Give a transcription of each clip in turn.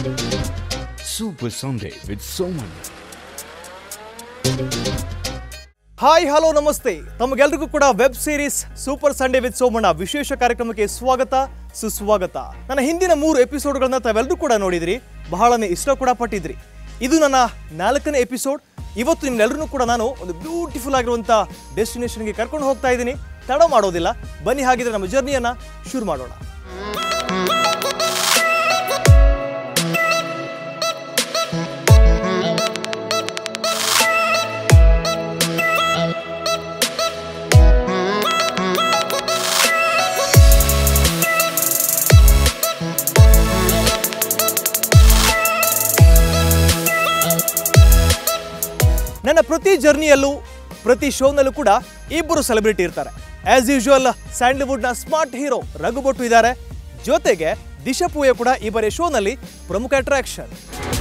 Super Sunday with Soman. Hi hello ನಮಸ್ತೆ ತಮಗೆಲ್ರಿಗೂ ಕೂಡ web series super Sunday with Somanna ವಿಶೇಷ ಕಾರ್ಯಕ್ರಮಕ್ಕೆ ಸ್ವಾಗತ ಸುಸ್ವಾಗತ ನನ್ನ ಹಿಂದಿನ ಮೂರು ಎಪಿಸೋಡ್ಗಳನ್ನ ತಾವೆಲ್ಲರೂ ಕೂಡ ನೋಡಿದ್ರಿ ಬಹಳನೇ ಇಷ್ಟ ಕೂಡ ಪಟ್ಟಿದ್ರಿ ಇದು ನನ್ನ ನಾಲ್ಕನೇ ಎಪಿಸೋಡ್ ಇವತ್ತು ನಿಮ್ಮೆಲ್ಲರೂ ಕೂಡ ನಾನು ಒಂದು ಬ್ಯೂಟಿಫುಲ್ ಆಗಿರುವಂಥ ಡೆಸ್ಟಿನೇಷನ್ಗೆ ಕರ್ಕೊಂಡು ಹೋಗ್ತಾ ಇದ್ದೀನಿ ತಡ ಮಾಡೋದಿಲ್ಲ ಬನ್ನಿ ಹಾಗಿದ್ರೆ ನಮ್ಮ ಜರ್ನಿಯನ್ನ ಶುರು ಮಾಡೋಣ ನನ್ನ ಪ್ರತಿ ಜರ್ನಿಯಲ್ಲೂ ಪ್ರತಿ ಶೋನಲ್ಲೂ ಕೂಡ ಇಬ್ಬರು ಸೆಲೆಬ್ರಿಟಿ ಇರ್ತಾರೆ ಆಸ್ ಯೂಶುವಲ್ ಸ್ಯಾಂಡಲ್ವುಡ್ನ ಸ್ಮಾರ್ಟ್ ಹೀರೋ ರಘುಬೊಟ್ಟು ಇದ್ದಾರೆ ಜೊತೆಗೆ ದಿಶಾ ಪೂಯ ಕೂಡ ಈ ಬಾರಿ ಶೋನಲ್ಲಿ ಪ್ರಮುಖ attraction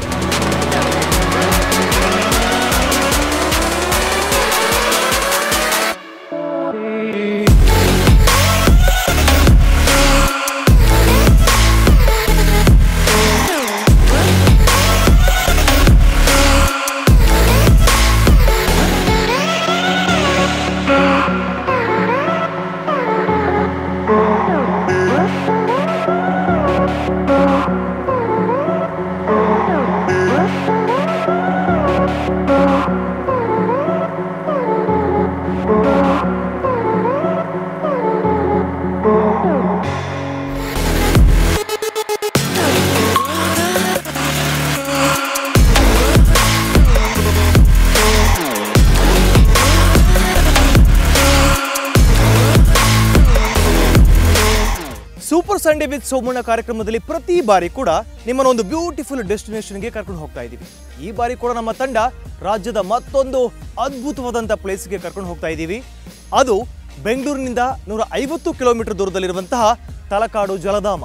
super Sunday with Somanna ಕಾರ್ಯಕ್ರಮದಲ್ಲಿ ಪ್ರತಿ ಬಾರಿ ಕೂಡ ನಿಮ್ಮನ್ನ ಒಂದು ಬ್ಯೂಟಿಫುಲ್ ಡೆಸ್ಟಿನೇಷನ್ಗೆ ಕರ್ಕೊಂಡು ಹೋಗ್ತಾ ಇದ್ದೀವಿ ಈ ಬಾರಿ ಕೂಡ ನಮ್ಮ ತಂಡ ರಾಜ್ಯದ ಮತ್ತೊಂದು ಅದ್ಭುತವಾದಂಥ ಪ್ಲೇಸ್ಗೆ ಕರ್ಕೊಂಡು ಹೋಗ್ತಾ ಇದ್ದೀವಿ ಅದು ಬೆಂಗಳೂರಿನಿಂದ ನೂರ ಐವತ್ತು ಕಿಲೋಮೀಟರ್ ದೂರದಲ್ಲಿರುವಂತಹ ತಲಕಾಡು ಜಲಧಾಮ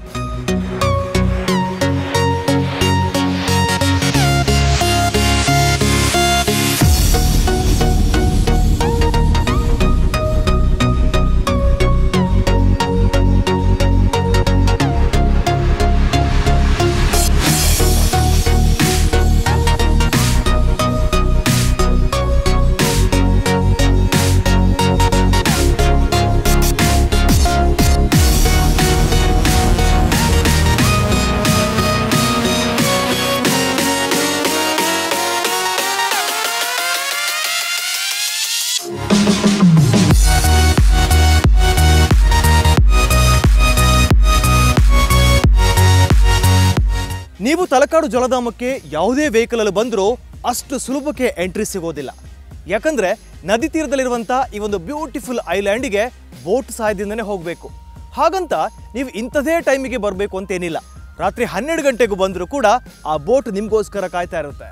ನೀವು ತಲಕಾಡು ಜಲಧಾಮಕ್ಕೆ ಯಾವುದೇ ವೆಹಿಕಲ್ ಅಲ್ಲಿ ಬಂದರೂ ಅಷ್ಟು ಸುಲಭಕ್ಕೆ ಎಂಟ್ರಿ ಸಿಗೋದಿಲ್ಲ ಯಾಕಂದ್ರೆ ನದಿ ತೀರದಲ್ಲಿರುವಂಥ ಈ ಒಂದು ಬ್ಯೂಟಿಫುಲ್ ಐಲ್ಯಾಂಡಿಗೆ ಬೋಟ್ ಸಹಾಯದಿಂದನೇ ಹೋಗಬೇಕು ಹಾಗಂತ ನೀವು ಇಂಥದೇ ಟೈಮಿಗೆ ಬರಬೇಕು ಅಂತೇನಿಲ್ಲ ರಾತ್ರಿ ಹನ್ನೆರಡು ಗಂಟೆಗೂ ಬಂದರೂ ಕೂಡ ಆ ಬೋಟ್ ನಿಮಗೋಸ್ಕರ ಕಾಯ್ತಾ ಇರುತ್ತೆ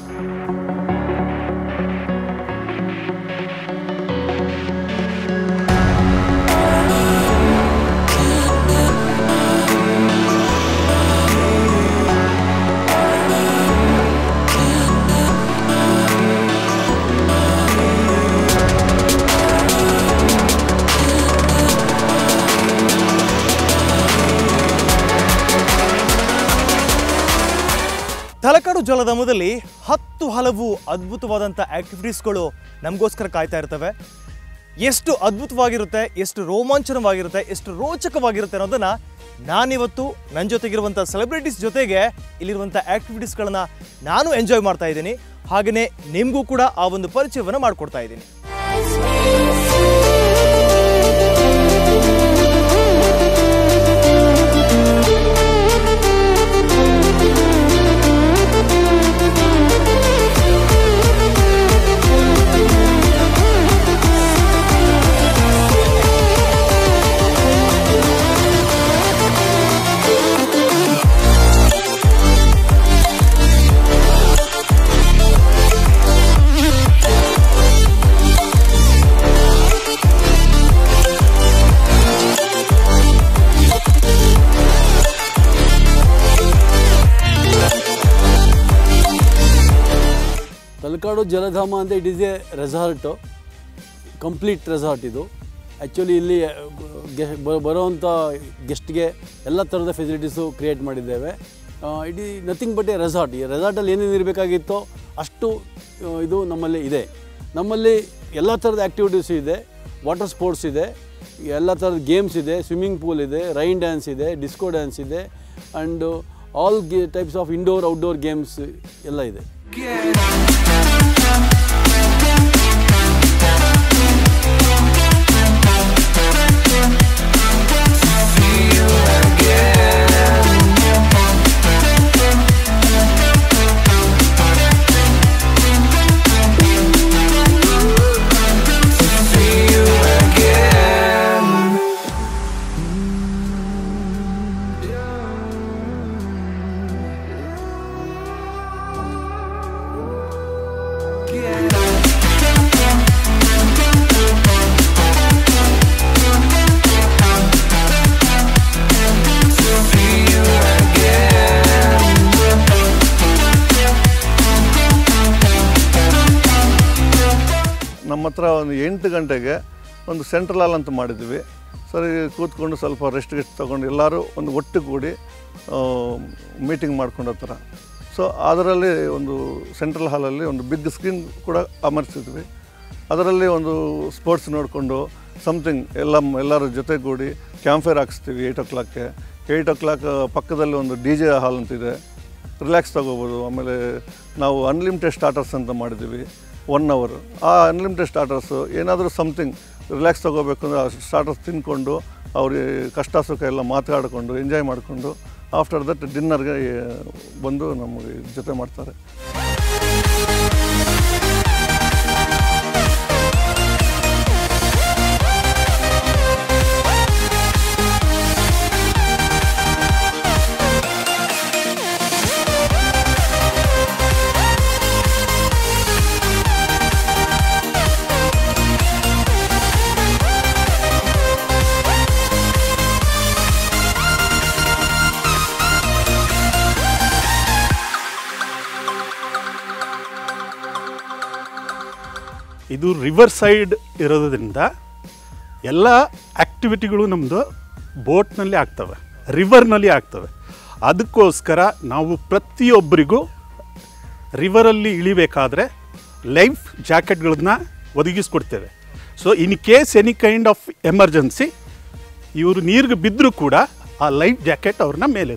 ತಲಕಾಡು ಜಲಧಾಮದಲ್ಲಿ ಹತ್ತು ಹಲವು ಅದ್ಭುತವಾದಂಥ ಆಕ್ಟಿವಿಟೀಸ್ಗಳು ನಮಗೋಸ್ಕರ ಕಾಯ್ತಾ ಇರ್ತವೆ ಎಷ್ಟು ಅದ್ಭುತವಾಗಿರುತ್ತೆ ಎಷ್ಟು ರೋಮಾಂಚನವಾಗಿರುತ್ತೆ ಎಷ್ಟು ರೋಚಕವಾಗಿರುತ್ತೆ ಅನ್ನೋದನ್ನ ನಾನಿವತ್ತು ನನ್ನ ಜೊತೆಗಿರುವಂಥ ಸೆಲೆಬ್ರಿಟೀಸ್ ಜೊತೆಗೆ ಇಲ್ಲಿರುವಂಥ ಆಕ್ಟಿವಿಟೀಸ್ಗಳನ್ನ ನಾನು ಎಂಜಾಯ್ ಮಾಡ್ತಾ ಇದ್ದೀನಿ ಹಾಗೆಯೇ ನಿಮಗೂ ಕೂಡ ಆ ಒಂದು ಪರಿಚಯವನ್ನು ಮಾಡಿಕೊಡ್ತಾ ಇದ್ದೀನಿ ತಲಕಾಡು ಜಲಧಾಮ ಅಂತ it is a resort complete resort ಇದು ಆ್ಯಕ್ಚುಲಿ ಇಲ್ಲಿ ಗೆ ಬರೋವಂಥ ಗೆಸ್ಟ್ಗೆ ಎಲ್ಲ ಥರದ ಫೆಸಿಲಿಟೀಸು ಕ್ರಿಯೇಟ್ ಮಾಡಿದ್ದೇವೆ it is nothing but a resort ಈ ರೆಸಾರ್ಟಲ್ಲಿ ಏನೇನು ಇರಬೇಕಾಗಿತ್ತೋ ಅಷ್ಟು ಆ, ಇದು ನಮ್ಮಲ್ಲಿ ಇದೆ ನಮ್ಮಲ್ಲಿ ಎಲ್ಲ ಥರದ ಆ್ಯಕ್ಟಿವಿಟೀಸ್ ಇದೆ ವಾಟರ್ ಸ್ಪೋರ್ಟ್ಸ್ ಇದೆ ಎಲ್ಲ ಥರದ ಗೇಮ್ಸ್ ಇದೆ ಸ್ವಿಮ್ಮಿಂಗ್ ಪೂಲ್ ಇದೆ ರೈನ್ ಡ್ಯಾನ್ಸ್ ಇದೆ ಡಿಸ್ಕೋ ಡ್ಯಾನ್ಸ್ ಇದೆ ಆ್ಯಂಡ್ ಆಲ್ ಗೆ types of indoor outdoor games ಎಲ್ಲ ಇದೆ ನಮ್ಮ ಹತ್ರ ಒಂದು ಎಂಟು ಗಂಟೆಗೆ ಒಂದು ಸೆಂಟ್ರಲ್ ಹಾಲ್ ಅಂತ ಮಾಡಿದ್ವಿ ಸರಿ ಕೂತ್ಕೊಂಡು ಸ್ವಲ್ಪ ರೆಸ್ಟ್ ಗಿಸ್ಟ್ ತೊಗೊಂಡು ಎಲ್ಲರೂ ಒಂದು ಒಟ್ಟು ಕೂಡಿ ಮೀಟಿಂಗ್ ಮಾಡ್ಕೊಂಡು ಹತ್ರ ಸೊ ಅದರಲ್ಲಿ ಒಂದು ಸೆಂಟ್ರಲ್ ಹಾಲಲ್ಲಿ ಒಂದು ಬಿಗ್ ಸ್ಕ್ರೀನ್ ಕೂಡ ಅಮರ್ಸಿದ್ವಿ ಅದರಲ್ಲಿ ಒಂದು ಸ್ಪೋರ್ಟ್ಸ್ ನೋಡಿಕೊಂಡು ಸಮಥಿಂಗ್ ಎಲ್ಲ ಎಲ್ಲರ ಜೊತೆಗೂಡಿ ಕ್ಯಾಂಫೇರ್ ಹಾಕಿಸ್ತೀವಿ ಏಯ್ಟ್ ಓ ಕ್ಲಾಕ್ಗೆ ಏಯ್ಟ್ ಓ ಕ್ಲಾಕ್ ಪಕ್ಕದಲ್ಲಿ ಒಂದು ಡಿ ಜೆ ಹಾಲ್ ಅಂತಿದೆ ರಿಲ್ಯಾಕ್ಸ್ ತೊಗೋಬೋದು ಆಮೇಲೆ ನಾವು ಅನ್ಲಿಮಿಟೆಡ್ ಸ್ಟಾರ್ಟರ್ಸ್ ಅಂತ ಮಾಡಿದ್ದೀವಿ ಒನ್ ಅವರು ಆ ಅನ್ಲಿಮಿಟೆಡ್ ಸ್ಟಾರ್ಟರ್ಸು ಏನಾದರೂ ಸಮಥಿಂಗ್ ರಿಲ್ಯಾಕ್ಸ್ ತೊಗೋಬೇಕು ಅಂದರೆ ಆ ಸ್ಟಾರ್ಟರ್ಸ್ ತಿಂದ್ಕೊಂಡು ಅವ್ರಿಗೆ ಕಷ್ಟ ಸುಖ ಎಲ್ಲ ಮಾತಾಡಿಕೊಂಡು ಎಂಜಾಯ್ ಮಾಡಿಕೊಂಡು ಆಫ್ಟರ್ ದಟ್ ಡಿನ್ನರ್ಗೆ ಬಂದು ನಮಗೆ ಜೊತೆ ಮಾಡ್ತಾರೆ ಇದು ರಿವರ್ ಸೈಡ್ ಇರೋದ್ರಿಂದ ಎಲ್ಲ ಆ್ಯಕ್ಟಿವಿಟಿಗಳು ನಮ್ಮದು ಬೋಟ್ನಲ್ಲಿ ಆಗ್ತವೆ ರಿವರ್ನಲ್ಲಿ ಆಗ್ತವೆ ಅದಕ್ಕೋಸ್ಕರ ನಾವು ಪ್ರತಿಯೊಬ್ಬರಿಗೂ ರಿವರಲ್ಲಿ ಇಳಿಬೇಕಾದ್ರೆ ಲೈಫ್ ಜಾಕೆಟ್ಗಳನ್ನ ಒದಗಿಸ್ಕೊಡ್ತೇವೆ so in case any kind of emergency ಇವರು ನೀರಿಗೆ ಬಿದ್ದರೂ ಕೂಡ ಆ ಲೈಫ್ ಜಾಕೆಟ್ ಅವ್ರನ್ನ ಮೇಲೆ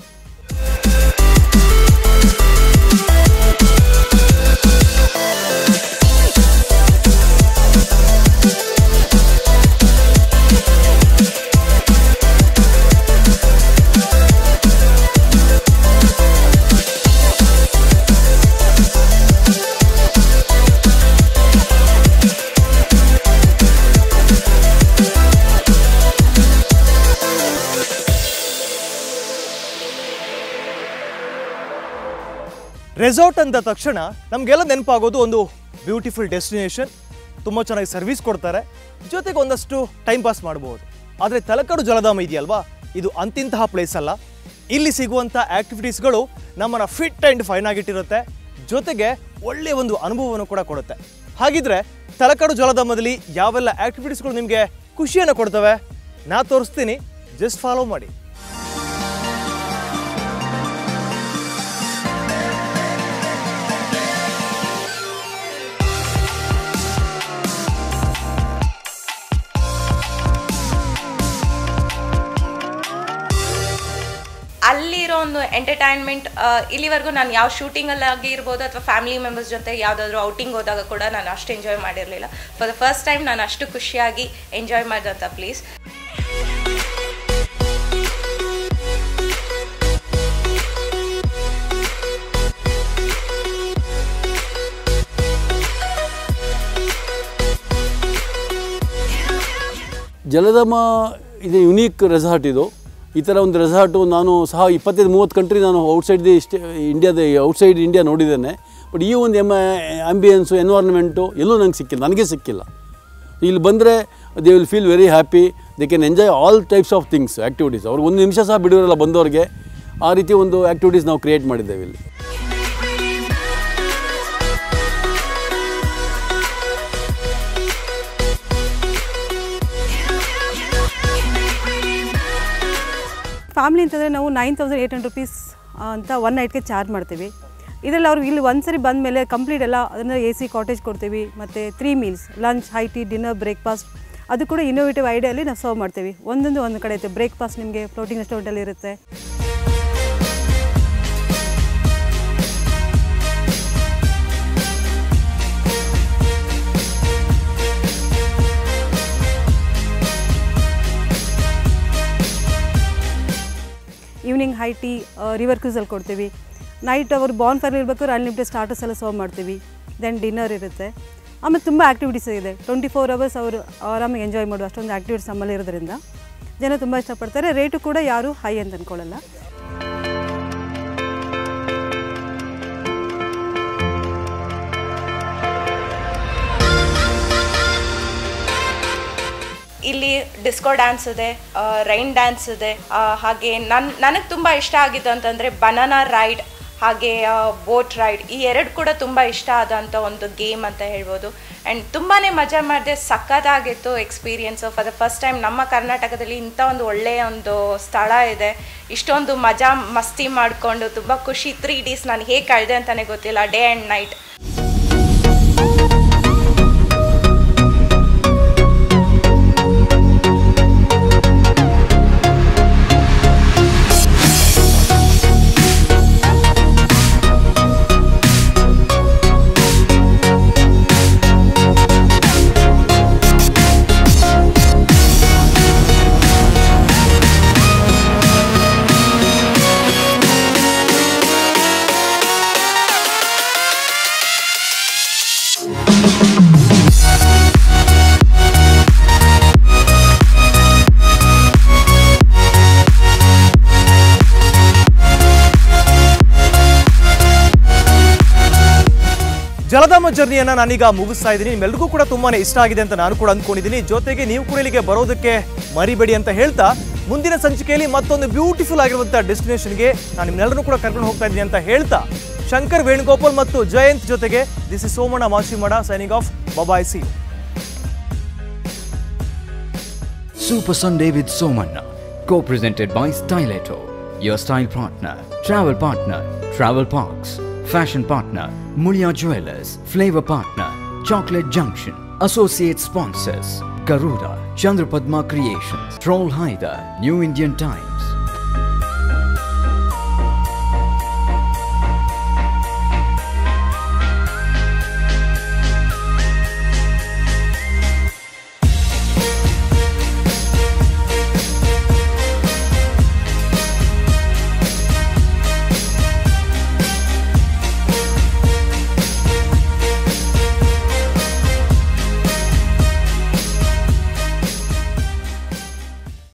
ರೆಸಾರ್ಟ್ ಅಂದ ತಕ್ಷಣ ನಮಗೆಲ್ಲ ನೆನಪಾಗೋದು ಒಂದು ಬ್ಯೂಟಿಫುಲ್ ಡೆಸ್ಟಿನೇಷನ್ ತುಂಬ ಚೆನ್ನಾಗಿ ಸರ್ವಿಸ್ ಕೊಡ್ತಾರೆ ಜೊತೆಗೆ ಒಂದಷ್ಟು ಟೈಮ್ ಪಾಸ್ ಮಾಡ್ಬೋದು ಆದರೆ ತಲಕಾಡು ಜಲಧಾಮ ಇದೆಯಲ್ವಾ ಇದು ಅಂತಿಂತಹ ಪ್ಲೇಸ್ ಅಲ್ಲ ಇಲ್ಲಿ ಸಿಗುವಂಥ ಆ್ಯಕ್ಟಿವಿಟೀಸ್ಗಳು ನಮ್ಮನ್ನು ಫಿಟ್ ಆ್ಯಂಡ್ ಫೈನ್ ಆಗಿಟ್ಟಿರುತ್ತೆ ಜೊತೆಗೆ ಒಳ್ಳೆಯ ಒಂದು ಅನುಭವವನ್ನು ಕೂಡ ಕೊಡುತ್ತೆ ಹಾಗಿದ್ರೆ ತಲಕಾಡು ಜಲಧಾಮದಲ್ಲಿ ಯಾವೆಲ್ಲ ಆ್ಯಕ್ಟಿವಿಟೀಸ್ಗಳು ನಿಮಗೆ ಖುಷಿಯನ್ನು ಕೊಡ್ತವೆ ನಾ ತೋರಿಸ್ತೀನಿ ಜಸ್ಟ್ ಫಾಲೋ ಮಾಡಿ ಅಲ್ಲಿರೋ ಒಂದು ಎಂಟರ್ಟೈನ್ಮೆಂಟ್ ಇಲ್ಲಿವರೆಗೂ ನಾನು ಯಾವ ಶೂಟಿಂಗಲ್ಲಿ ಆಗಿರ್ಬೋದು ಅಥವಾ ಫ್ಯಾಮಿಲಿ ಮೆಂಬರ್ಸ್ ಜೊತೆ ಯಾವುದಾದ್ರೂ ಔಟಿಂಗ್ ಹೋದಾಗ ಕೂಡ ನಾನು ಅಷ್ಟು ಎಂಜಾಯ್ ಮಾಡಿರಲಿಲ್ಲ ಫಾರ್ ದ ಫಸ್ಟ್ ಟೈಮ್ ನಾನು ಅಷ್ಟು ಖುಷಿಯಾಗಿ ಎಂಜಾಯ್ ಮಾಡಿದಂಥ ಪ್ಲೇಸ್ ಜಲಧಾಮ ಇದು ಯುನೀಕ್ ರೆಸಾರ್ಟ್ ಇದು ಈ ಥರ ಒಂದು ರೆಸಾರ್ಟು ನಾನು ಸಹ ಇಪ್ಪತ್ತೈದು ಮೂವತ್ತು ಕಂಟ್ರಿ ನಾನು ಔಟ್ಸೈಡ್ ದಿ ಸ್ಟೇ ಇಂಡಿಯಾದ ಔಟ್ಸೈಡ್ ಇಂಡಿಯಾ ನೋಡಿದ್ದೇನೆ ಬಟ್ ಈ ಒಂದು ಎಮ್ ಆಂಬಿಯನ್ಸು ಎನ್ವೈರ್ನ್ಮೆಂಟು ಎಲ್ಲೂ ನಂಗೆ ಸಿಕ್ಕಿಲ್ಲ ನನಗೆ ಸಿಕ್ಕಿಲ್ಲ ಇಲ್ಲಿ ಬಂದರೆ they will feel very happy they can enjoy all types of things activities ಅವ್ರಿಗೆ ಒಂದು ನಿಮಿಷ ಸಹ ಬಿಡೋರಲ್ಲ ಬಂದವ್ರಿಗೆ ಆ ರೀತಿ ಒಂದು ಆ್ಯಕ್ಟಿವಿಟೀಸ್ ನಾವು ಕ್ರಿಯೇಟ್ ಮಾಡಿದ್ದೇವೆ ಇಲ್ಲಿ ಫ್ಯಾಮಿಲಿ ಅಂತಂದರೆ ನಾವು nine thousand eight hundred rupees ಅಂತ ಒನ್ ನೈಟ್ಗೆ ಚಾರ್ಜ್ ಮಾಡ್ತೀವಿ ಇದರಲ್ಲಿ ಅವ್ರು ಇಲ್ಲಿ ಒಂದು ಸರಿ ಬಂದ ಮೇಲೆ ಕಂಪ್ಲೀಟ್ ಎಲ್ಲ ಅದನ್ನು ಎ ಸಿ ಕಾಟೇಜ್ ಕೊಡ್ತೀವಿ ಮತ್ತು three meals lunch high tea dinner breakfast ಅದು ಕೂಡ ಇನ್ನೋವೇಟಿವ್ ಐಡಿಯಲ್ಲಿ ನಾವು ಸರ್ವ್ ಮಾಡ್ತೀವಿ ಒಂದೊಂದು ಒಂದು ಕಡೆ ಇರುತ್ತೆ ಬ್ರೇಕ್ಫಾಸ್ಟ್ ನಿಮಗೆ ಪ್ರೋಟೀನ್ ರೆಸ್ಟೋರೆಂಟಲ್ಲಿ ಇರುತ್ತೆ ಈವ್ನಿಂಗ್ ಹೈ ಟೀ ರಿವರ್ ಕ್ರೂಸಲ್ಲಿ ಕೊಡ್ತೀವಿ ನೈಟ್ ಅವರು ಬಾನ್ ಫೈರ್ ಇರಬೇಕಾದ್ರೆ ಅನ್ಲಿಮಿಟೆಡ್ ಸ್ಟಾರ್ಟರ್ಸ್ ಎಲ್ಲ ಸರ್ವ್ ಮಾಡ್ತೀವಿ ದೆನ್ ಡಿನ್ನರ್ ಇರುತ್ತೆ ಆಮೇಲೆ ತುಂಬ ಆ್ಯಕ್ಟಿವಿಟೀಸ್ ಇದೆ ಟ್ವೆಂಟಿ ಫೋರ್ ಅವರ್ಸ್ ಅವರು ಆರಾಮಾಗಿ ಎಂಜಾಯ್ ಮಾಡುವ ಅಷ್ಟೊಂದು ಆ್ಯಕ್ಟಿವಿಟೀಸ್ ನಮ್ಮಲ್ಲಿ ಇರೋದ್ರಿಂದ ಜನ ತುಂಬ ಇಷ್ಟಪಡ್ತಾರೆ ರೇಟು ಕೂಡ ಯಾರೂ ಹೈ ಅಂತ ಅಂದ್ಕೊಳ್ಳಲ್ಲ ಇಲ್ಲಿ ಡಿಸ್ಕೋ ಡ್ಯಾನ್ಸ್ ಇದೆ ರೈನ್ ಡ್ಯಾನ್ಸ್ ಇದೆ ಆ, ಹಾಗೆ ನನ್ ನನಗೆ ತುಂಬ ಇಷ್ಟ ಆಗಿದ್ದು ಅಂತಂದರೆ ಬನಾನಾ ರೈಡ್ ಹಾಗೆ ಬೋಟ್ ರೈಡ್ ಈ ಎರಡು ಕೂಡ ತುಂಬ ಇಷ್ಟ ಆದಂಥ ಒಂದು ಗೇಮ್ ಅಂತ ಹೇಳ್ಬೋದು ಆ್ಯಂಡ್ ತುಂಬಾ ಮಜಾ ಮಾಡಿದೆ ಸಖತ್ತಾಗಿತ್ತು experience for the first time ನಮ್ಮ ಕರ್ನಾಟಕದಲ್ಲಿ ಇಂಥ ಒಂದು ಒಳ್ಳೆಯ ಒಂದು ಸ್ಥಳ ಇದೆ ಇಷ್ಟೊಂದು ಮಜಾ ಮಸ್ತಿ ಮಾಡಿಕೊಂಡು ತುಂಬ ಖುಷಿ ತ್ರೀ ಡೇಸ್ ನಾನು ಹೇಗೆ ಕಳೆದೆ ಅಂತಲೇ ಗೊತ್ತಿಲ್ಲ ಡೇ ಆ್ಯಂಡ್ ನೈಟ್ ಜಲಧಾಮ ಜರ್ನಿಯನ್ನ ನಾನೀಗ ಮುಗಿಸ್ತಾ ಇದ್ದೀನಿ ನಿಮ್ಮೆಲ್ರಿಗೂ ಕೂಡ ತುಂಬಾನೇ ಇಷ್ಟ ಆಗಿದೆ ಅಂತ ನಾನು ಕೂಡ ಅಂದ್ಕೊಂಡಿದ್ದೀನಿ ಜೊತೆಗೆ ನೀವು ಕೂಡ ಇಲ್ಲಿಗೆ ಬರೋದಕ್ಕೆ ಮರಿಬೇಡಿ ಅಂತ ಹೇಳ್ತಾ ಮುಂದಿನ ಸಂಚಿಕೆಯಲ್ಲಿ ಮತ್ತೊಂದು ಬ್ಯೂಟಿಫುಲ್ ಆಗಿರುವಂತಹ ಡೆಸ್ಟಿನೇಷನ್ಗೆ ನಾನು ನಿಮ್ಮೆಲ್ಲರೂ ಕೂಡ ಕರ್ಕೊಂಡು ಹೋಗ್ತಾ ಇದ್ದೀನಿ ಅಂತ ಹೇಳ್ತಾ ಶಂಕರ್ ವೇಣುಗೋಪಾಲ್ ಮತ್ತು ಜಯಂತ್ ಜೊತೆಗೆ this is Somanna Machimada signing off bye bye ಸಿ Super Sunday with Somanna. Co-presented by Styleto, your style partner, travel partner, Travel Parks, fashion partner, Mulia Jewelers, flavor partner, Chocolate Junction, associate sponsors, Garuda, Chandrapadma Creations, Troll Haida, New Indian Time,